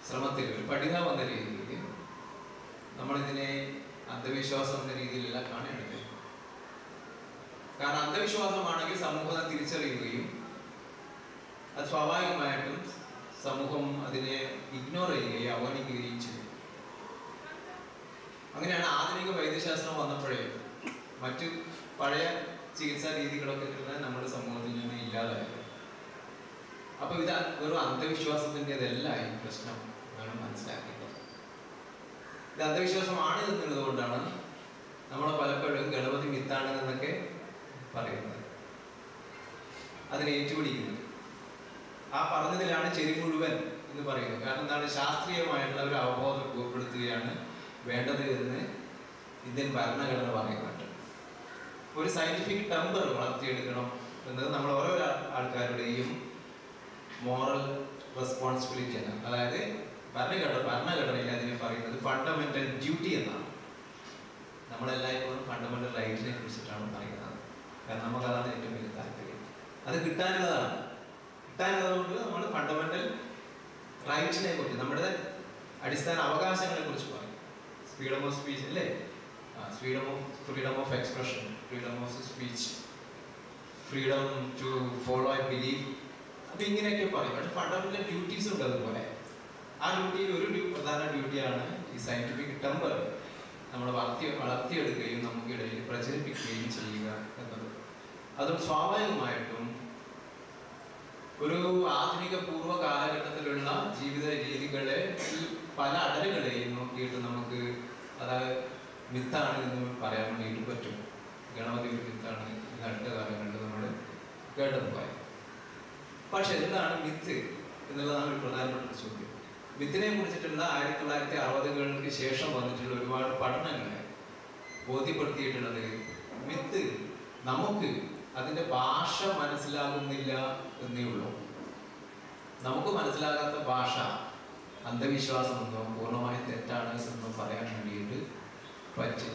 ശ്രമത്തിൽ ഒരു പഠിതാവ് എന്ന രീതിയിൽ നമ്മളിതിനെ അന്ധവിശ്വാസം എന്ന രീതിയിലല്ല കാണേണ്ടത് കാരണം അന്ധവിശ്വാസമാണെങ്കിൽ സമൂഹത്തെ തിരിച്ചറിയുകയും അത് സ്വാഭാവികമായിട്ടും സമൂഹം അതിനെ ഇഗ്നോർ ചെയ്യുകയും അവഗണിക്കുകയും ചെയ്യും അങ്ങനെയാണ് ആധുനിക വൈദ്യശാസ്ത്രം വന്നപ്പോഴേ മറ്റു പഴയ ചികിത്സാ രീതികളൊക്കെ തന്നെ നമ്മുടെ സമൂഹത്തിൽ നിന്ന് ഇല്ലാതായത് അപ്പൊ ഇത് വെറും അന്ധവിശ്വാസത്തിൻ്റെതല്ല ഈ പ്രശ്നം വേണം മനസ്സിലാക്കേണ്ടത് ഇത് അന്ധവിശ്വാസമാണ് എന്നുള്ളത് കൊണ്ടാണ് നമ്മൾ പലപ്പോഴും ഗണപതി മിത്താണ് എന്നൊക്കെ പറയുന്നത് അതിനെ ഏറ്റുപിടിക്കുന്നത് ആ പറഞ്ഞതിലാണ് ചെരി മുഴുവൻ എന്ന് പറയുന്നത് കാരണം എന്താണ് ശാസ്ത്രീയമായിട്ടുള്ള ഒരു അവബോധം രൂപപ്പെടുത്തുകയാണ് വേണ്ടത് എന്ന് ഇന്ത്യൻ ഭരണഘടന പറയുന്നുണ്ട് ഒരു സയന്റിഫിക് ടെമ്പർ വളർത്തിയെടുക്കണം എന്നത് നമ്മൾ ഓരോ ആൾക്കാരുടെയും മോറൽ റെസ്പോൺസിബിലിറ്റിയാണ് അതായത് ഭരണഘടന ഭരണഘടനയിൽ അതിനെ പറയുന്നത് ഫണ്ടമെന്റൽ ഡ്യൂട്ടി എന്നാണ് നമ്മളെല്ലായ്പ്പോഴും ഫണ്ടമെന്റൽ റൈറ്റിനെ കുറിച്ചിട്ടാണ് പറയുന്നത് കാരണം നമുക്കതാണ് ഏറ്റവും വലിയ താല്പര്യം അത് കിട്ടാനുള്ളതാണ് കിട്ടാനുള്ളത് കൊണ്ട് നമ്മൾ ഫണ്ടമെന്റൽ റൈറ്റ്സിനെ കുറിച്ച് നമ്മുടെ അടിസ്ഥാന അവകാശങ്ങളെ കുറിച്ച് പറയും ഫ്രീഡം ഓഫ് സ്പീച്ച് അല്ലേ freedom of freedom of expression freedom of speech freedom to follow I believe അപ്പൊ ഇങ്ങനെയൊക്കെ പറയും പക്ഷെ ഫണ്ടമെന്റൽ ഡ്യൂട്ടീസ് ഉണ്ട് അതുപോലെ ആ ഡ്യൂട്ടിയിൽ ഒരു ഡ്യൂ- പ്രധാന ഡ്യൂട്ടിയാണ് ഈ സയന്റിഫിക് ടെമ്പർ നമ്മൾ വളർത്തി വളർത്തിയെടുക്കുകയും നമുക്കിടയിൽ പ്രചരിപ്പിക്കുകയും ചെയ്യുക എന്നത് അതും സ്വാഭാവികമായിട്ടും ഒരു ആധുനിക പൂർവ്വ കാലഘട്ടത്തിലുള്ള ജീവിത രീതികളെ ഈ പല അടലുകളെയും നോക്കിയിട്ട് നമുക്ക് അത് മിത്താണ് എന്ന് പറയാൻ വേണ്ടിയിട്ട് പറ്റും ഗണപതി ഒരു മിത്താണ് ഇന്ന് അടുത്ത കാലങ്ങളിൽ നമ്മൾ കേട്ടത് പോയത് പക്ഷെ എന്താണ് മിത്ത് എന്നുള്ളതാണ് ഒരു പ്രധാനപ്പെട്ട ചോദ്യം മിത്തിനെ കുറിച്ചിട്ടുള്ള ആയിരത്തി തൊള്ളായിരത്തി അറുപതുകൾക്ക് ശേഷം വന്നിട്ടുള്ള ഒരുപാട് പഠനങ്ങളെ ബോധ്യപ്പെടുത്തിയിട്ടുള്ളത് മിത്ത് നമുക്ക് അതിന്റെ ഭാഷ മനസ്സിലാകുന്നില്ല എന്നേ ഉള്ളൂ നമുക്ക് മനസ്സിലാകാത്ത ഭാഷ അന്ധവിശ്വാസമെന്നോ പൂർണ്ണമായും തെറ്റാണ് എന്നോ പറയാൻ വേണ്ടിയിട്ട് പറ്റില്ല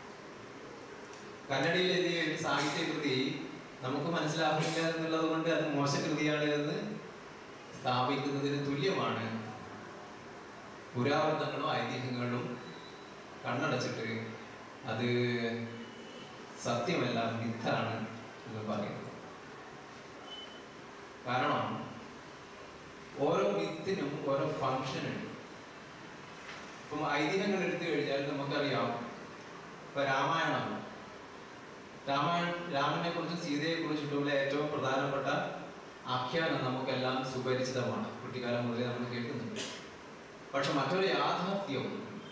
കന്നഡയിൽ എഴുതിയ ഒരു സാഹിത്യകൃതി നമുക്ക് മനസ്സിലാകില്ല എന്നുള്ളത് കൊണ്ട് അത് മോശകൃതിയാണ് എന്ന് സ്ഥാപിക്കുന്നതിന് തുല്യമാണ് പുരാവൃത്തങ്ങളും ഐതിഹ്യങ്ങളും കണ്ണടച്ചിട്ട് അത് സത്യമല്ല മിത്താണ് എന്ന് പറയുന്നത് കാരണം ഓരോ മിത്തിനും ഓരോ ഫങ്ഷൻ ഉണ്ട് ഇപ്പം ഐതിഹ്യങ്ങൾ എടുത്തു കഴിഞ്ഞാൽ നമുക്കറിയാം ഇപ്പൊ രാമായണം രാമായണ രാമനെ കുറിച്ചും സീതയെ കുറിച്ചിട്ടുള്ള ഏറ്റവും പ്രധാനപ്പെട്ട ആഖ്യാനം നമുക്കെല്ലാം സുപരിചിതമാണ് കുട്ടിക്കാലം മുതലേ നമ്മൾ കേൾക്കുന്നുണ്ട് പക്ഷെ മറ്റൊരു യാഥാർത്ഥ്യം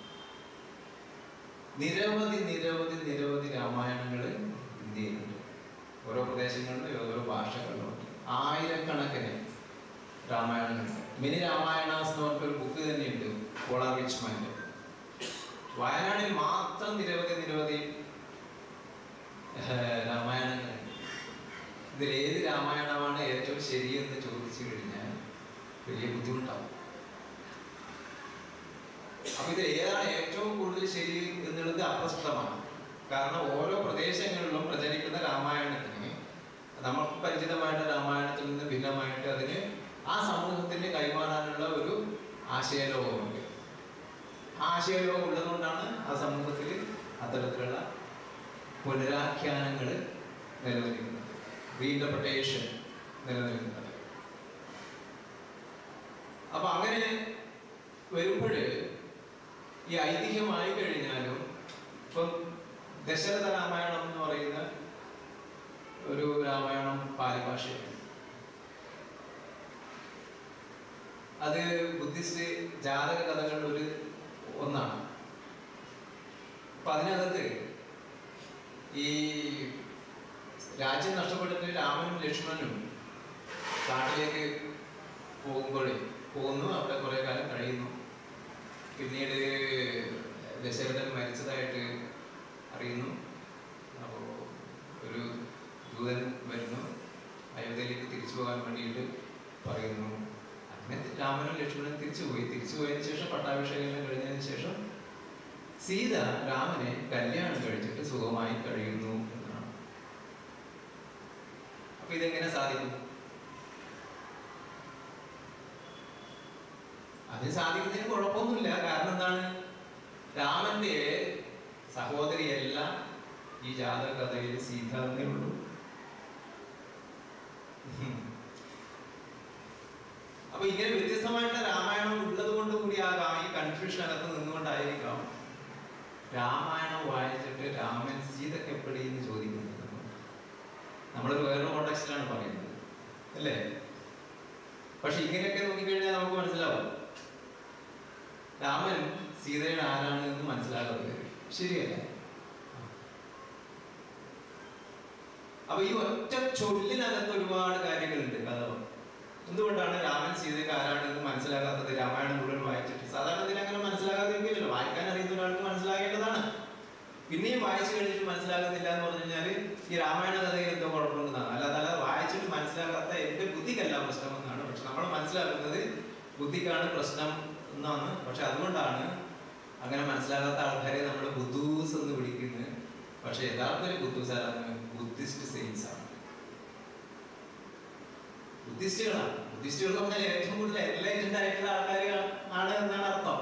നിരവധി നിരവധി നിരവധി രാമായണങ്ങൾ ഇന്ത്യയിലുണ്ട് ഓരോ പ്രദേശങ്ങളിലും ഓരോ ഭാഷകളിലുണ്ട് ആയിരക്കണക്കിന് രാമായണങ്ങളുണ്ട് മിനി രാമായണാസ് എന്ന് പറഞ്ഞിട്ട് ഒരു ബുക്ക് തന്നെയുണ്ട് പോളാർ റിച്ച്മാൻ്റെ വയനാടിൽ മാത്രം നിരവധി നിരവധി ഏഹ്, രാമായണങ്ങളുണ്ട് ഇതിൽ ഏത് രാമായണമാണ് ഏറ്റവും ശരിയെന്ന് ചോദിച്ചു കഴിഞ്ഞാൽ വലിയ ബുദ്ധിമുട്ടാവും അപ്പൊ ഇതിൽ ഏതാണ് ഏറ്റവും കൂടുതൽ ശരി എന്നുള്ളത് അപ്രസ്തുതമാണ് കാരണം ഓരോ പ്രദേശങ്ങളിലും പ്രചരിക്കുന്ന രാമായണത്തിന് നമുക്ക് പരിചിതമായിട്ട് രാമായണത്തിൽ നിന്ന് ഭിന്നമായിട്ട് അതിന് ആ സമൂഹത്തിന് കൈമാറാനുള്ള ഒരു ആശയലോകമുണ്ട് ആ ആശയലോകം ഉള്ളതുകൊണ്ടാണ് ആ സമൂഹത്തിൽ അത്തരത്തിലുള്ള പുനരാഖ്യാനങ്ങൾ നിലനിൽക്കുന്നത് റീഇന്റർപ്രിട്ടേഷൻ നിലനിൽക്കുന്നത് അപ്പൊ അങ്ങനെ വരുമ്പോൾ ഈ ഐതിഹ്യമായി കഴിഞ്ഞാലും ഇപ്പം ദശരഥ രാമായണം എന്ന് പറയുന്ന ഒരു രാമായണം പാലി ഭാഷയാണ് അത് ബുദ്ധിസ്റ്റ് ജാതക കഥകളിൽ ഒരു ഒന്നാണ് അപ്പൊ അതിനകത്ത് ഈ രാജ്യം നഷ്ടപ്പെട്ടിട്ട് രാമനും ലക്ഷ്മണനും കാട്ടിലേക്ക് പോകുമ്പോൾ പോകുന്നു അവിടെ കുറെ കാലം കഴിയുന്നു പിന്നീട് ദശരഥൻ മരിച്ചതായിട്ട് അറിയുന്നു അപ്പോൾ ഒരു ദൂതൻ വരുന്നു അയോധ്യയിലേക്ക് തിരിച്ചു പോകാൻ വേണ്ടിയിട്ട് പറയുന്നു അങ്ങനെ രാമനും ലക്ഷ്മണനും തിരിച്ചു പോയി തിരിച്ചു പോയതിനു ശേഷം പട്ടാഭിഷേകം കഴിഞ്ഞതിന് ശേഷം സീത രാമനെ കല്യാണം കഴിച്ചിട്ട് സുഖമായി കഴിയുന്നു എന്നാണ് അപ്പൊ ഇതെങ്ങനെ സാധിക്കും അതിന് സാധിക്കുന്നതിന് കുഴപ്പമൊന്നുമില്ല കാരണം എന്താണ് രാമന്റെ സഹോദരിയല്ല ഈ ജാതക കഥയിൽ സീത എന്നേ ഉള്ളൂ ഉം. അപ്പൊ ഇങ്ങനെ വ്യത്യസ്തമായിട്ടുള്ള രാമായണം ഉള്ളത് കൊണ്ട് കൂടി ആകാം ഈ കൺഫ്യൂഷൻ അകത്ത് നിന്നുകൊണ്ടായിരിക്കാം രാമായണം വായിച്ചിട്ട് രാമൻ സീതക്ക് എപ്പടി എന്ന് ചോദിക്കുന്നത് നമ്മളൊരു വേറൊരു കോണ്ടക്സ്റ്റിലാണ് പറയുന്നത് അല്ലേ പക്ഷെ ഇങ്ങനെയൊക്കെ നോക്കിക്കഴിഞ്ഞാൽ നമുക്ക് മനസ്സിലാവും രാമൻ സീതയുടെ ആരാണ് എന്ന് മനസ്സിലാക്കുന്നത് ശരിയല്ല അപ്പൊ ഈ ഒറ്റ ചൊല്ലിനകത്ത് ഒരുപാട് കാര്യങ്ങളുണ്ട് കഥ എന്തുകൊണ്ടാണ് രാമൻ സീതയ്ക്ക് ആരാണ് എന്ന് മനസ്സിലാകാത്തത് രാമായണം മുഴുവൻ വായിച്ചിട്ട് സാധാരണ ഇതിന് അങ്ങനെ മനസ്സിലാകാതിരിക്കില്ലല്ലോ വായിക്കാൻ അറിയുന്ന ഒരാൾക്ക് മനസ്സിലാകേണ്ടതാണ് പിന്നെയും വായിച്ചു കഴിഞ്ഞിട്ട് മനസ്സിലാകുന്നില്ല എന്ന് പറഞ്ഞു കഴിഞ്ഞാല് ഈ രാമായണ കഥയിൽ എന്തോ കുഴപ്പമുണ്ടെന്നാണ് അല്ലാതെ അല്ലാതെ വായിച്ചിട്ട് മനസ്സിലാകാത്ത എന്റെ ബുദ്ധിക്കല്ല പ്രശ്നം എന്നാണ് പക്ഷെ നമ്മൾ മനസ്സിലാക്കുന്നത് ബുദ്ധിക്കാണ് പ്രശ്നം എന്നാണ് പക്ഷെ അതുകൊണ്ടാണ് അങ്ങനെ മനസ്സിലാകാത്ത ആൾക്കാരെ നമ്മൾ ബുദ്ധൂസ് എന്ന് വിളിക്കുന്നത് പക്ഷെ യഥാർത്ഥ ഒരു ബുദ്ധൂസ് ആരാണ് ബുദ്ധിസ്റ്റ് സെയിൻസ് ആണ് ബുദ്ധിസ്റ്റുകളാണ് ബുദ്ധിസ്റ്റുകൾ എന്ന് പറഞ്ഞാൽ ഏറ്റവും കൂടുതൽ എൻലൈറ്റഡ് ആയിട്ടുള്ള ആൾക്കാർ ആണ് എന്നാണ് അർത്ഥം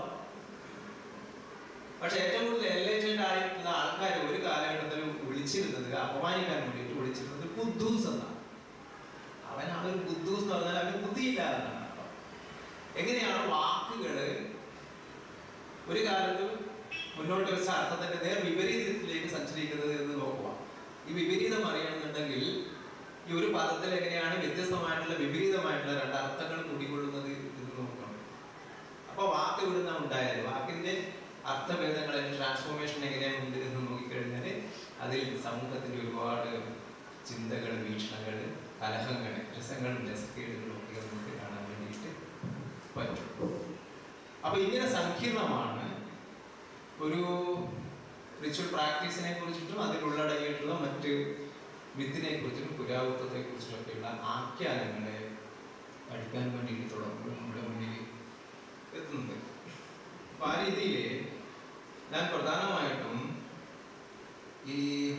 പക്ഷെ ഏറ്റവും കൂടുതൽ എൻലൈറ്റഡ് ആയിട്ടുള്ള ആൾക്കാർ ഒരു കാലഘട്ടത്തിൽ വിളിച്ചിരുന്നത് അപമാനിക്കാൻ വേണ്ടിയിട്ട് വിളിച്ചിരുന്നത് ബുദ്ധൂസ് എന്നാണ് അവൻ അവൻ ബുദ്ധൂസ് എന്ന് പറഞ്ഞാൽ അവന് ബുദ്ധിയില്ല എന്നാണ് അർത്ഥം എങ്ങനെയാണ് വാക്കുകള് ഒരു കാലത്ത് മുന്നോട്ട് വെച്ച അർത്ഥത്തിന്റെ നേർ വിപരീതത്തിലേക്ക് സഞ്ചരിക്കുന്നത് എന്ന് നോക്കുക ഈ വിപരീതം അറിയണമെന്നുണ്ടെങ്കിൽ ഈ ഒരു പദത്തിൽ എങ്ങനെയാണ് വ്യത്യസ്തമായിട്ടുള്ള വിപരീതമായിട്ടുള്ള രണ്ട് അർത്ഥങ്ങൾ കൂടിക്കൊള്ളുന്നത് എന്ന് നോക്കണം അപ്പൊ വാക്ക് ഇവിടുന്ന് ഉണ്ടായത് വാക്കിന്റെ അർത്ഥഭേദങ്ങൾ ട്രാൻസ്ഫോർമേഷൻ എങ്ങനെയാണ് ഉണ്ട് എന്ന് നോക്കിക്കഴിഞ്ഞാൽ അതിൽ സമൂഹത്തിന്റെ ഒരുപാട് ചിന്തകൾ വീക്ഷണങ്ങൾ കലഹങ്ങൾ രസങ്ങളും രസക്കേടുകളും ഒക്കെ നമുക്ക് കാണാൻ വേണ്ടിയിട്ട് പറ്റും അപ്പൊ ഇങ്ങനെ സങ്കീർണമാണ് ഒരു റിച്വൽ പ്രാക്ടീസിനെ കുറിച്ചിട്ടും അതിൽ ഉള്ളടങ്ങിയിട്ടുള്ള മറ്റ് മിത്തിനെ കുറിച്ചിട്ടും പുരാവൃത്തത്തെ കുറിച്ചിട്ടൊക്കെയുള്ള ആഖ്യാനങ്ങളെ പഠിക്കാൻ വേണ്ടിയിട്ട് തുടങ്ങുമ്പോൾ നമ്മുടെ മുന്നിൽ എത്തുന്നത് അപ്പൊ ആ രീതിയിൽ ഞാൻ പ്രധാനമായിട്ടും ഈ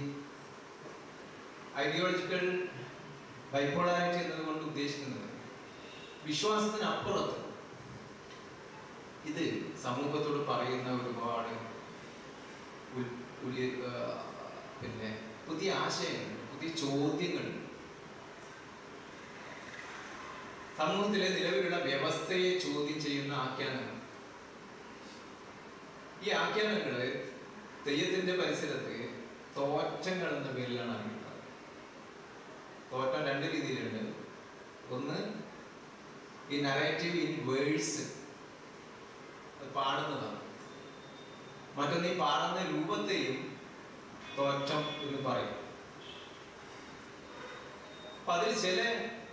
ഐഡിയോളജിക്കൽ ബൈപ്പോളാരിറ്റി എന്നതുകൊണ്ട് ഉദ്ദേശിക്കുന്നത് വിശ്വാസത്തിനപ്പുറത്ത് ഇത് സമൂഹത്തോട് പറയുന്ന ഒരുപാട് ഉൽ- ഉലി- ആ, പിന്നെ പുതിയ ആശയങ്ങൾ പുതിയ ചോദ്യങ്ങൾ സമൂഹത്തിലെ നിലവിലുള്ള വ്യവസ്ഥയെ ചോദ്യം ചെയ്യുന്ന ആഖ്യാനങ്ങൾ ഈ ആഖ്യാനങ്ങള് തെയ്യത്തിന്റെ പരിസരത്ത് തോറ്റങ്ങൾ എന്ന പേരിലാണ് അറിയപ്പെടുന്നത് തോറ്റം രണ്ട് രീതിയിലുണ്ട് ഒന്ന് ഈ നറേറ്റീവ് ഇൻ വേഴ്സ് അത് പാടുന്നതാണ് മറ്റൊന്ന് ഈ പാടുന്ന രൂപത്തെയും തോറ്റം എന്ന് പറയും അപ്പൊ അതിൽ ചില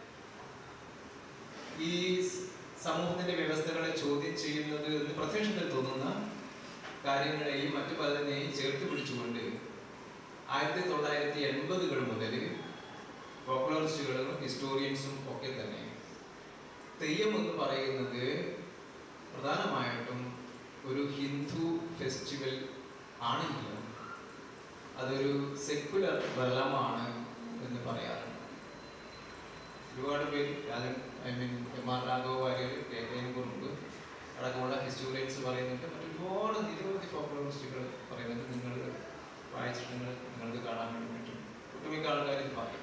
ഈ സ് സമൂഹത്തിന്റെ വ്യവസ്ഥകളെ ചോദ്യം ചെയ്യുന്നത് എന്ന് പ്രത്യക്ഷത്തിൽ തോന്നുന്ന കാര്യങ്ങളെയും മറ്റു പലതിനെയും ചേർത്ത് പിടിച്ചുകൊണ്ട് ആയിരത്തി തൊള്ളായിരത്തി എൺപതുകൾ മുതൽ പോപ്പുലറിസ്റ്റുകളും ഹിസ്റ്റോറിയൻസും ഒക്കെ തന്നെ തെയ്യം എന്ന് പറയുന്നത് പ്രധാനമായിട്ടും ഒരു ഹിന്ദു ഫെസ്റ്റിവൽ ആണെങ്കിലും അതൊരു സെക്കുലർ ബലമാണ് എന്ന് പറയാറുണ്ട് ഒരുപാട് പേര് Rajan I mean M R Raghava Warrier K K കുറുമ്പ് അടക്കമുള്ള ഹിസ്റ്റോറിയൻസ് പറയുന്നുണ്ട് മറ്റൊരുപാട് നിരവധി പോപ്പുലറിസ്റ്റുകൾ പറയുന്നുണ്ട് നിങ്ങൾ വായിച്ചിട്ടുണ്ടെങ്കിൽ നിങ്ങൾക്ക് കാണാൻ വേണ്ടി പറ്റും ഒട്ടുമിക്ക ആൾക്കാർ ഇത് പറയും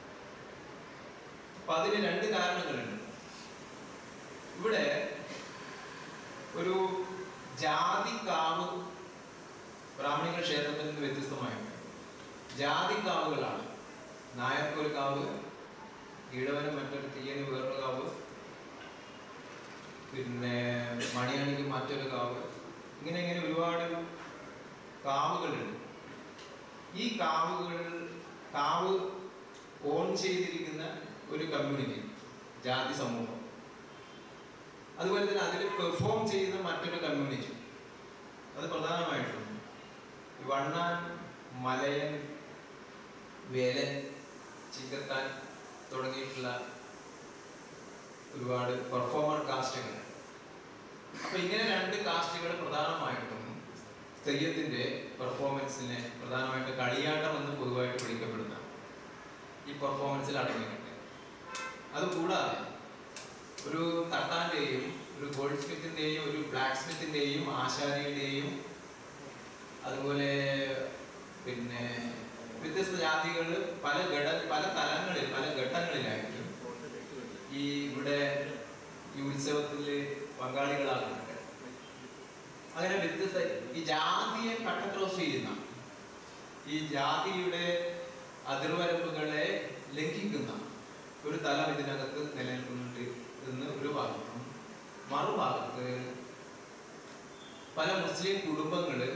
അപ്പൊ അതിന് രണ്ട് കാരണങ്ങളുണ്ട് ഇവിടെ ഒരു ജാതിക്കാവ് ബ്രാഹ്മണിക ക്ഷേത്രത്തിൽ നിന്ന് വ്യത്യസ്തമായുണ്ട് ജാതിക്കാവുകളാണ് നായർക്കൊരു കാവ് ഈഴവന് മറ്റൊരു തീയന് വേറൊരു കാവ് പിന്നെ മണിയണിക്ക് മറ്റൊരു കാവ് ഇങ്ങനെ ഇങ്ങനെ ഒരുപാട് കാവുകളുണ്ട് ഈ കാവുകൾ കാവ് ഓൺ ചെയ്തിരിക്കുന്ന ഒരു കമ്മ്യൂണിറ്റി ജാതി സമൂഹം അതുപോലെ തന്നെ അതിൽ പെർഫോം ചെയ്യുന്ന മറ്റൊരു കമ്മ്യൂണിറ്റി അത് പ്രധാനമായിട്ടും ഈ വണ്ണാൻ മലയൻ വേലൻ ചിങ്കത്താൻ തുടങ്ങിയിട്ടുള്ള ഒരുപാട് പെർഫോമർ കാസ്റ്റുകൾ അപ്പൊ ഇങ്ങനെ രണ്ട് കാസ്റ്റുകൾ പ്രധാനമായിട്ടും തെയ്യത്തിന്റെ പെർഫോമൻസിനെ പ്രധാനമായിട്ട് കളിയാട്ടം എന്ന് പൊതുവായിട്ട് വിളിക്കപ്പെടുന്ന ഈ പെർഫോമൻസിൽ അടങ്ങിയിട്ടുണ്ട് അതുകൂടാതെ ഒരു തട്ടാന്റെയും ഒരു ഗോൾഡ് സ്മിത്തിന്റെയും ഒരു ബ്ലാക്ക് സ്മിത്തിന്റെയും ആശാരിയുടെയും അതുപോലെ പിന്നെ വ്യത്യസ്ത ജാതികൾ പല ഘട പല തലങ്ങളിൽ പല ഘട്ടങ്ങളിലായിട്ട് ഈ ഇവിടെ ഈ ഉത്സവത്തിൽ പങ്കാളികളാകുന്നുണ്ട് അങ്ങനെ വ്യത്യസ്ത ഈ ജാതിയെ കട്ടക്രോസ് ചെയ്യുന്ന ഈ ജാതിയുടെ അതിർവരമ്പുകളെ ലംഘിക്കുന്ന ഒരു തലം ഇതിനകത്ത് നിലനിൽക്കുന്നുണ്ട് എന്ന് ഒരു ഭാഗത്തും മറുഭാഗത്ത് പല മുസ്ലിം കുടുംബങ്ങള്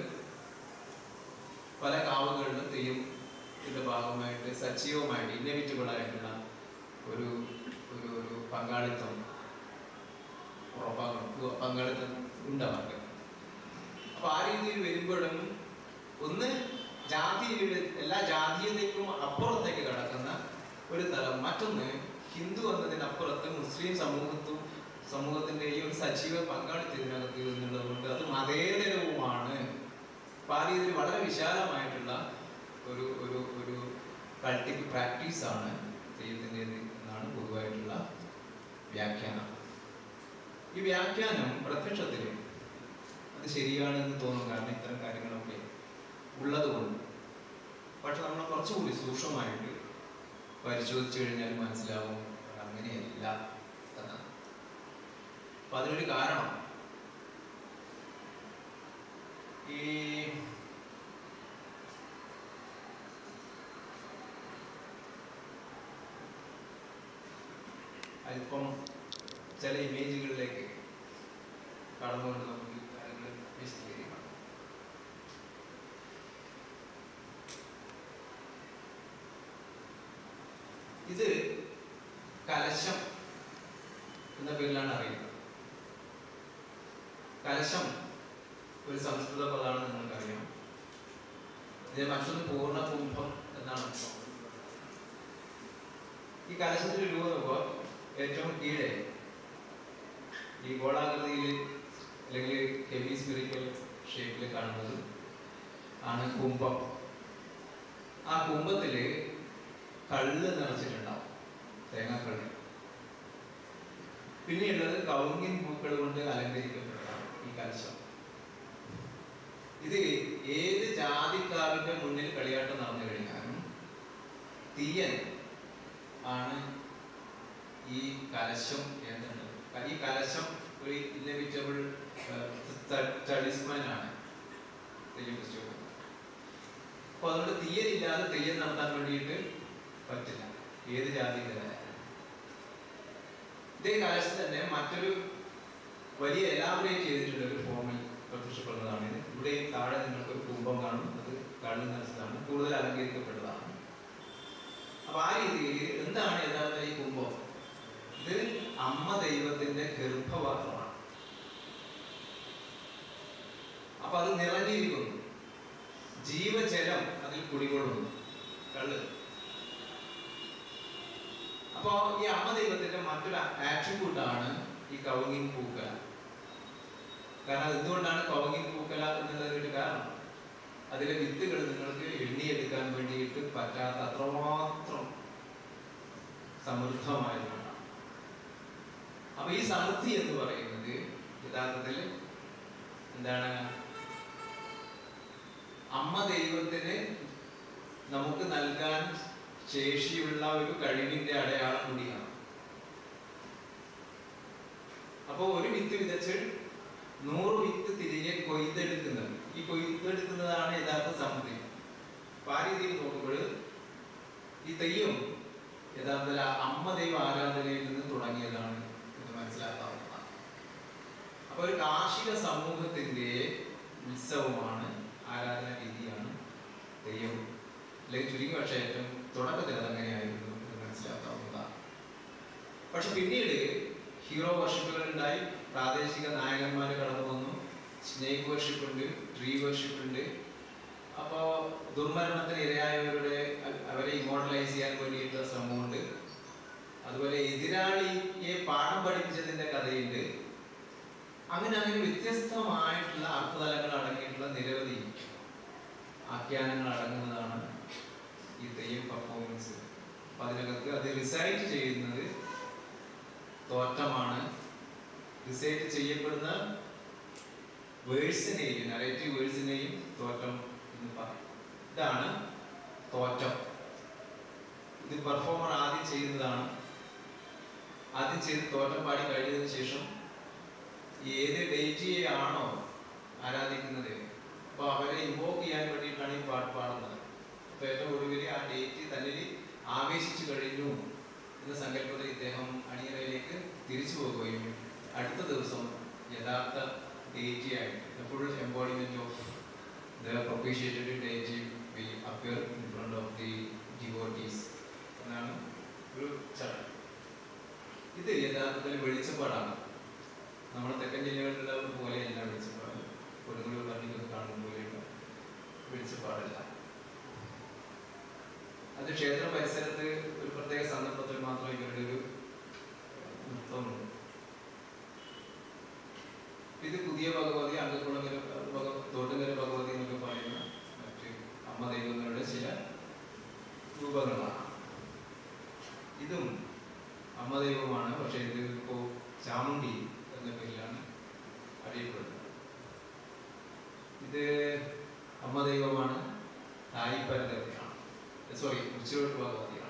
പല കാവുകളിലും തെയ്യം ഇതിന്റെ ഭാഗമായിട്ട് സജീവമായിട്ട് ഇന്നവിറ്റബിൾ ആയിട്ടുള്ള ഒരു ഒരു ഒരു പങ്കാളിത്തം ഉറപ്പാക്കണം പങ്കാളിത്തം ഉണ്ട് അവർക്ക് അപ്പൊ ആ രീതിയിൽ വരുമ്പോഴും ഒന്ന് ജാതിയുടെ എല്ലാ ജാതീയതയ്ക്കും അപ്പുറത്തേക്ക് കടക്കുന്ന ഒരു തലം മറ്റൊന്ന് ഹിന്ദു എന്നതിനപ്പുറത്ത് മുസ്ലിം സമൂഹത്തും സമൂഹത്തിന്റെയും ഒരു സജീവ പങ്കാളിത്തത്തിനകത്ത് എന്നുള്ളത് കൊണ്ട് അത് മതേതരവുമാണ് അപ്പൊ ആ രീതിയിൽ വളരെ വിശാലമായിട്ടുള്ള ഒരു ഒരു ഒരു കൾട്ടിക് പ്രാക്ടീസ് ആണ് തെയ്യത്തിൻ്റെ എന്നാണ് പൊതുവായിട്ടുള്ള വ്യാഖ്യാനം ഈ വ്യാഖ്യാനം പ്രത്യക്ഷത്തിൽ അത് ശരിയാണെന്ന് തോന്നും കാരണം ഇത്തരം കാര്യങ്ങളൊക്കെ ഉള്ളതുകൊണ്ട് പക്ഷെ നമ്മൾ കുറച്ചുകൂടി സൂക്ഷ്മമായിട്ട് പരിശോധിച്ചു കഴിഞ്ഞാൽ മനസ്സിലാവും അങ്ങനെയല്ല എന്നാണ് അപ്പൊ അതിനൊരു കാരണം ഈ അല്പം ചില ഇമേജുകളിലേക്ക് കടന്നുകൊണ്ട് നമുക്ക് കാര്യങ്ങൾ വിശദീകരിക്കാം ഇത് കലശം എന്ന പേരിലാണ് അറിയുന്നത് കലശം ഒരു സംസ്കൃത പദമാണ് നിങ്ങൾക്കറിയാം ഇത് മറ്റൊന്ന് പൂർണ്ണ കുംഭം എന്നാണ് അർത്ഥം ഈ കലശത്തിന്റെ രൂപം നോക്കുക ഏറ്റവും കീഴെ ഈ ഗോളാകൃതിയിൽ അല്ലെങ്കിൽ ഹെവി സ്പിരിക്കൽ ഷേപ്പിൽ കാണുന്നത് ആണ് കുംഭം ആ കുംഭത്തില് കള്ള് നിറച്ചിട്ടുണ്ടാവും തേങ്ങാക്കള്ള് പിന്നെയുള്ളത് കവുങ്ങിൻ പൂക്കൾ കൊണ്ട് അലങ്കരിക്കപ്പെട്ടതാണ് ഈ കലശം ഇത് ഏത് ജാതിക്കാവിന്റെ മുന്നിൽ കളിയാട്ടം നടന്നു കഴിഞ്ഞാലും തീയൻ ആണ് ഈ കലശം എന്നുള്ളത് ഈ കലശം ഒരു ഇന്നവിറ്റബിൾ തളിസ്മാൻ ആണ് തെയ്യം ഫെസ്റ്റിവൽ അപ്പൊ അതുകൊണ്ട് തീയലില്ലാതെ തെയ്യം നടത്താൻ വേണ്ടിയിട്ട് പറ്റില്ല ഏത് ജാതിയിലായാലും ഇതേ കലശം തന്നെ മറ്റൊരു വലിയ എലാബറേറ്റ് ചെയ്തിട്ടുള്ള ഒരു ഫോമിൽ പ്രത്യക്ഷപ്പെടുന്നതാണ് ഇത് ഇവിടെയും താഴെ നിങ്ങൾക്ക് ഒരു കുംഭം കാണും അത് കള്ളു നിറച്ചതാണ് കൂടുതൽ അലങ്കരിക്കപ്പെട്ടതാണ് അപ്പൊ ആ രീതിയിൽ എന്താണ് യഥാർത്ഥ ഈ കുംഭം ഇത് അമ്മ ദൈവത്തിന്റെ ഗർഭപാത്രമാണ് അപ്പൊ അത് നിറഞ്ഞിരിക്കുന്നു ജീവജലം അതിൽ കുടികൊള്ളുന്നു കള്ള് അപ്പോ ഈ അമ്മ ദൈവത്തിന്റെ മറ്റൊരു ആട്രിബ്യൂട്ടാണ് ഈ കവുങ്ങിൻ പൂക്കല കാരണം എന്തുകൊണ്ടാണ് കവുങ്ങിൻ പൂക്കല എന്നുള്ളതിന്റെ കാരണം അതിലെ വിത്തുകൾ നിങ്ങൾക്ക് എണ്ണിയെടുക്കാൻ വേണ്ടിയിട്ട് പറ്റാത്ത അത്രമാത്രം സമൃദ്ധമായതുകൊണ്ടാണ് അപ്പൊ ഈ സമൃദ്ധി എന്ന് പറയുന്നത് യഥാർത്ഥത്തിൽ എന്താണ് അമ്മ ദൈവത്തിന് നമുക്ക് നൽകാൻ ശേഷിയുള്ള ഒരു കഴിവിന്റെ അടയാളം കൂടിയാണ് അപ്പോ ഒരു വിത്ത് വിതച്ച് നൂറ് വിത്ത് തിരികെ കൊയ്തെടുക്കുന്നത് ഈ കൊയ്തെടുക്കുന്നതാണ് യഥാർത്ഥ സമൃദ്ധി അപ്പൊ ആ രീതിയിൽ നോക്കുമ്പോൾ ഈ തെയ്യം യഥാർത്ഥത്തിൽ ആ അമ്മ ദൈവ ആരാധനയിൽ നിന്ന് തുടങ്ങിയതാണ് എന്ന് മനസ്സിലാക്കാവുന്നതാണ് അപ്പൊ ഒരു കാർഷിക സമൂഹത്തിന്റെ ഉത്സവമാണ് ആരാധന രീതിയാണ് തെയ്യം അല്ലെങ്കിൽ ചുരുങ്ങി പക്ഷേ ഏറ്റവും തുടക്കത്തിൽ അതങ്ങനെയായിരുന്നു എന്ന് മനസ്സിലാക്കാവുന്നതാണ് പക്ഷെ പിന്നീട് ഹീറോ വർഷിപ്പുകൾ ഉണ്ടായി പ്രാദേശിക നായകന്മാർ കടന്നു വന്നു സ്നേക് വർഷിപ്പ് ഉണ്ട് ട്രീ വർഷിപ്പ് ഉണ്ട് അപ്പോ ദുർമരണത്തിന് ഇരയായവരുടെ അ- അവരെ ഇമോർട്ടലൈസ് ചെയ്യാൻ വേണ്ടിയിട്ടുള്ള ശ്രമമുണ്ട് അതുപോലെ എതിരാളിയെ പാഠം പഠിപ്പിച്ചതിന്റെ കഥയുണ്ട് അങ്ങനെ അങ്ങനെ വ്യത്യസ്തമായിട്ടുള്ള അർത്ഥതലങ്ങൾ അടങ്ങിയിട്ടുള്ള നിരവധി ആഖ്യാനങ്ങൾ അടങ്ങുന്നതാണ് ഈ തെയ്യം പെർഫോമൻസ് അപ്പൊ അതിനകത്ത് അത് റിസൈറ്റ് ചെയ്യുന്നത് തോറ്റമാണ് റിസൈറ്റ് ചെയ്യപ്പെടുന്ന വേഴ്സിനെയും നറേറ്റീവ് വേഴ്സിനെയും തോറ്റം എന്ന് പറയും ഇതാണ് തോറ്റം ഇത് പെർഫോമർ ആദ്യം ചെയ്യുന്നതാണ് ആദ്യം ചെയ്ത് തോറ്റം പാടി കഴിഞ്ഞതിന് ശേഷം ഏത് ഡേറ്റിയെ ആണോ ആരാധിക്കുന്നത് അപ്പൊ അവരെ ഇൻവോക്ക് ചെയ്യാൻ വേണ്ടിയിട്ടാണ് ഈ പാട്ട് പാടുന്നത് അപ്പൊ ഏറ്റവും ഒടുവിൽ ആ ഡേറ്റ് തന്നിൽ ആവേശിച്ചു കഴിഞ്ഞു എന്ന സങ്കല്പത്തിൽ ഇദ്ദേഹം അണിയറയിലേക്ക് തിരിച്ചു പോകുകയും അടുത്ത ദിവസം യഥാർത്ഥ ഡേറ്റി ആയിട്ട് full embodiment of the propitiated deity we appear in front of the devotees എന്നാണ് ഒരു ചടങ്ങ് ഇത് യഥാർത്ഥത്തിൽ വെളിച്ചപ്പാടാണ് നമ്മുടെ തെക്കൻ ജില്ലകളിലുള്ള പോലെയല്ല വെളിച്ചപ്പാട് കൊടുങ്ങല്ലൂർ പറഞ്ഞിട്ട് കാണുന്ന പോലെയുള്ള വെളിച്ചപ്പാടല്ല അത് ക്ഷേത്ര പരിസരത്ത് ഒരു പ്രത്യേക സന്ദർഭത്തിൽ മാത്രം ഇവരുടെ ഒരു നൃത്തമുണ്ട് ഇത് പുതിയ ഭഗവതി അംഗക്കുളങ്ങര ഭഗ- തോട്ടുങ്കര ഭഗവതി എന്നൊക്കെ പറയുന്ന മറ്റ് അമ്മ ദൈവങ്ങളുടെ ചില രൂപങ്ങളാണ് ഇതും അമ്മ ദൈവമാണ് പക്ഷെ ഇത് ഇപ്പോ ചാമുണ്ടി എന്ന പേരിലാണ് അറിയപ്പെടുന്നത് ഇത് അമ്മ ദൈവമാണ് തായ് പരദേവതയാണ് സോറി ഉച്ചയോട്ട് ഭഗവതിയാണ്